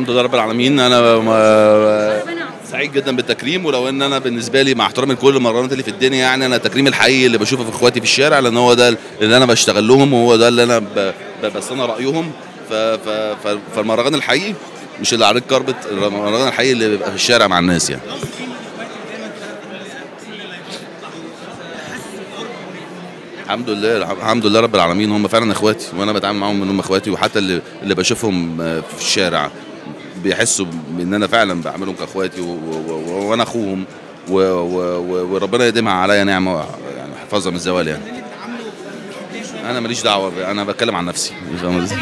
الحمد لله رب العالمين انا ما- سعيد جدا بالتكريم ولو ان انا بالنسبه لي مع احترامي لكل المهرجانات اللي في الدنيا يعني انا التكريم الحقيقي اللي بشوفه في اخواتي في الشارع لان هو ده اللي انا بشتغل لهم وهو ده اللي انا ب- ب- بستنى رايهم ف- ف- ف- فالمهرجان الحقيقي مش اللي عليه الكربت المهرجان الحقيقي اللي بيبقى في الشارع مع الناس يعني الحمد لله الحمد لله رب العالمين هم فعلا اخواتي وانا بتعامل معاهم ان هم اخواتي وحتى اللي اللي بشوفهم آه، في الشارع بيحسوا ان انا فعلا بعملهم كاخواتي و- و- و- وانا اخوهم و- و- و- وربنا يديمها عليا نعمه يعني يحفظها من الزوال يعني انا ماليش دعوه ب- انا بتكلم عن نفسي فاهم ازاي؟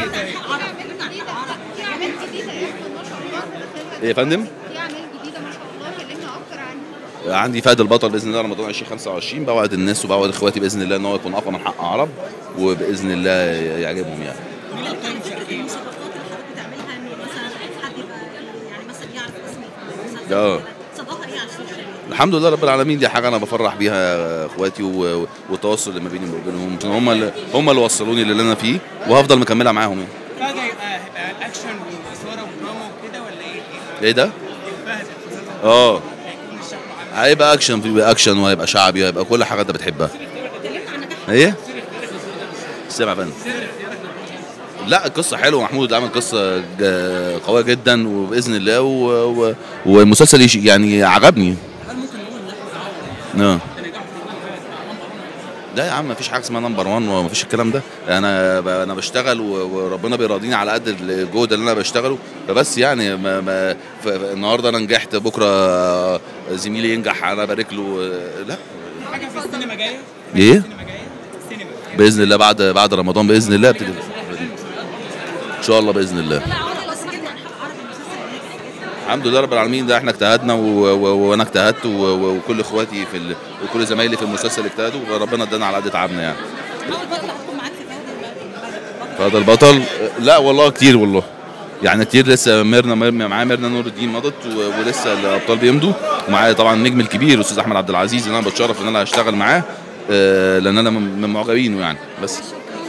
ايه يا فندم؟ في اعمال جديده ما شاء الله كلمنا اكتر عنها عندي فهد البطل باذن الله رمضان 2025 بوعد الناس وبوعد اخواتي باذن الله ان هو يكون اقوى من حق عرب وباذن الله يعجبهم يعني المسابقات اللي حضرتك بتعملها انه مثلا حد يبقى يعني مثلا يعرف اسمك اه صداها ايه على السوشيال ميديا؟ الحمد لله رب العالمين دي حاجه انا بفرح بيها اخواتي و- والتواصل اللي ما بيني وما بينهم هم اللي هم اللي وصلوني للي انا فيه وهفضل مكملها معاهم يعني فجأة يبقى هيبقى اكشن واثاره ودراما وكده ولا ايه؟ ايه ده؟ فهد اه هيكون الشكل عامل هيبقى اكشن في اكشن وهيبقى شعبي وهيبقى كل حاجه انت بتحبها ايه سامع يا فندم لا القصه حلوه محمود عمل قصه ج- قويه جدا وباذن الله و... و... والمسلسل يش- يعني عجبني هل ممكن نقول ان احنا اه لا يا عم مفيش حاجه اسمها نمبر 1 ومفيش الكلام ده انا ب... انا بشتغل و... وربنا بيراضيني على قد الجهد اللي انا بشتغله فبس يعني ما... ما... ف... النهارده انا نجحت بكره زميلي ينجح انا بارك له لا حاجه في السينما جايه؟ ايه السينما جايه؟ السينما باذن الله بعد بعد رمضان باذن الله ابتدي ان شاء الله باذن الله بس جدا حق عربي المسلسل ناجح الحمد لله رب العالمين ده احنا اجتهدنا و... و... وانا اجتهدت و... و... وكل اخواتي في ال... وكل زمايلي في المسلسل اجتهدوا وربنا ادانا على قد تعبنا يعني اول بطل هتكون معاك في فهد فهذا البطل لا والله كتير والله يعني كتير لسه ميرنا ميرنا معاه ميرنا نور الدين مضت و... ولسه الابطال بيمضوا ومعايا طبعا النجم الكبير الاستاذ احمد عبد العزيز اللي انا بتشرف ان انا اشتغل معاه آه، لان انا من من معجبينه يعني بس